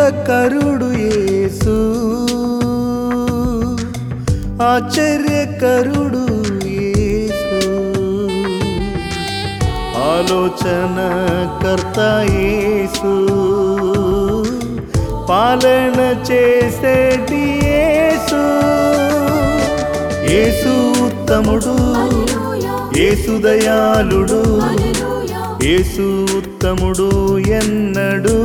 అద్భుతకరుడు యేసు ఆశ్చర్యకరుడు యేసు ఆలోచన కర్త యేసు పాలన చేసేటి యేసు యేసు ఉత్తముడు యేసు దయాళుడు యేసు ఉత్తముడు ఎన్నడు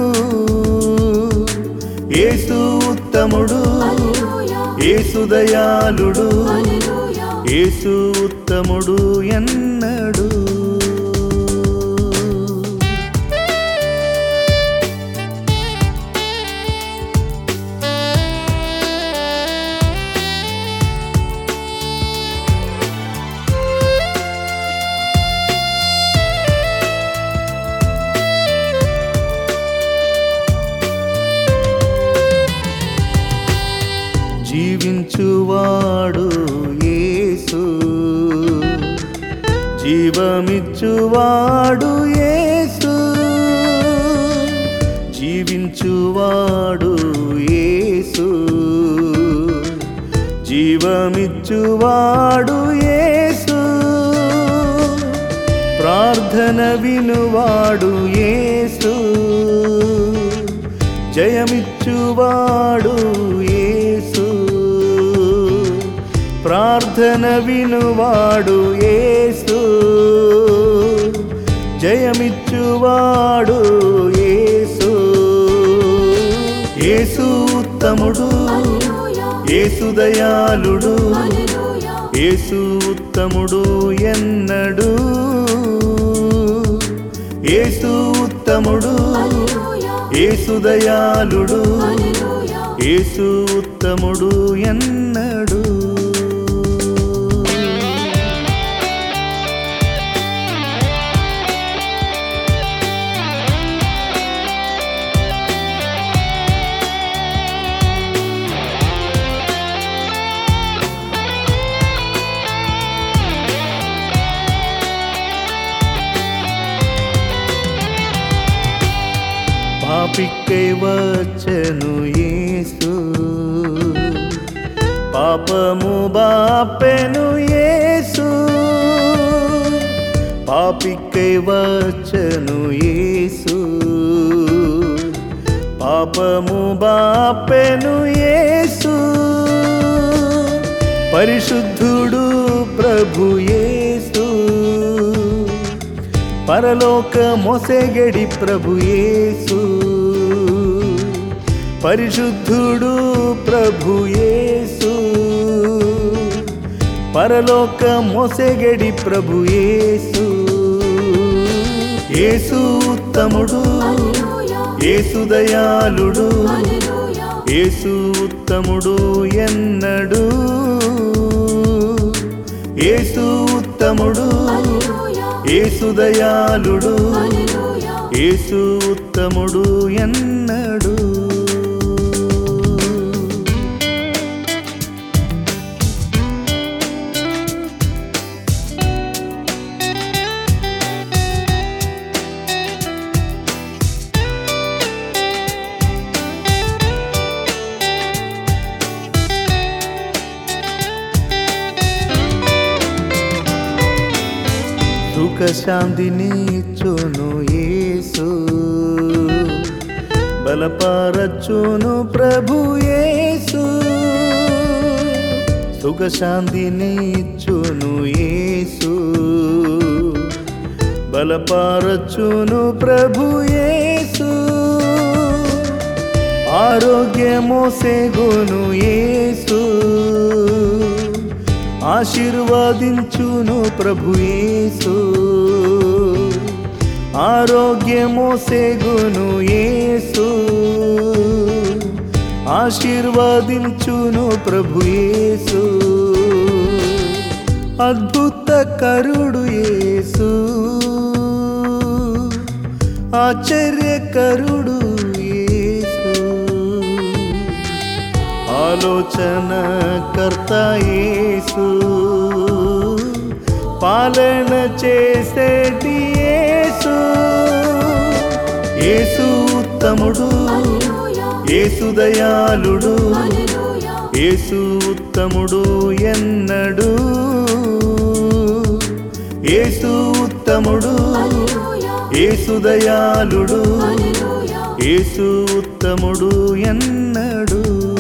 యేసు ఉత్తముడు యేసు దయాళుడు యేసు ఉత్తముడు ఎన్నడు జీవించువాడు యేసు జీవమిచ్చువాడు యేసు జీవించువాడు యేసు జీవమిచ్చువాడు యేసు ప్రార్థన వినువాడు యేసు జయమిచ్చువాడు యేసు ప్రార్థన వినువాడు యేసు జయమిచ్చువాడు యేసు యేసు ఉత్తముడు యేసు దయాళుడు యేసు ఉత్తముడు ఎన్నడు యేసు ఉత్తముడు యేసు దయాళుడు యేసు ఉత్తముడు ఎన్నడు పాపిక్కై వచ్చను యేసు పాపము బాపెను యేసు పాపిక్కై వచ్చను యేసు పాపము బాపెను యేసు పరిశుద్ధుడు ప్రభు యేసు పరలోక మొసెగడి ప్రభు యేసు పరిశుద్ధుడు ప్రభు యేసు పరలోక మొసెగడి ప్రభు యేసు యేసు ఉత్తముడు యేసు దయాళుడు యేసు ఉత్తముడు ఎన్నడు యేసు ఉత్తముడు యేసు దయాళుడు యేసు ఉత్తముడు ఎన్నడు సుఖ శాంతిని చును యేసు బలపరచును ప్రభు యేసు సుఖ శాంతిని చును యేసు బలపరచును ప్రభు యేసు ఆరోగ్యమోసెగును యేసు ఆశీర్వదించును ప్రభు యేసు ఆరోగ్యమోసెగును యేసు ఆశీర్వదించును ప్రభు యేసు అద్భుత కరుడు యేసు ఆశ్చర్యకరుడు యేసు ఆలోచన కర్త యేసు పాలన చేసేటి యేసు యేసు ఉత్తముడు యేసు దయాళుడు హల్లెలూయా యేసు ఉత్తముడు ఎన్నడు యేసు ఉత్తముడు హల్లెలూయా యేసు దయాళుడు హల్లెలూయా యేసు ఉత్తముడు ఎన్నడు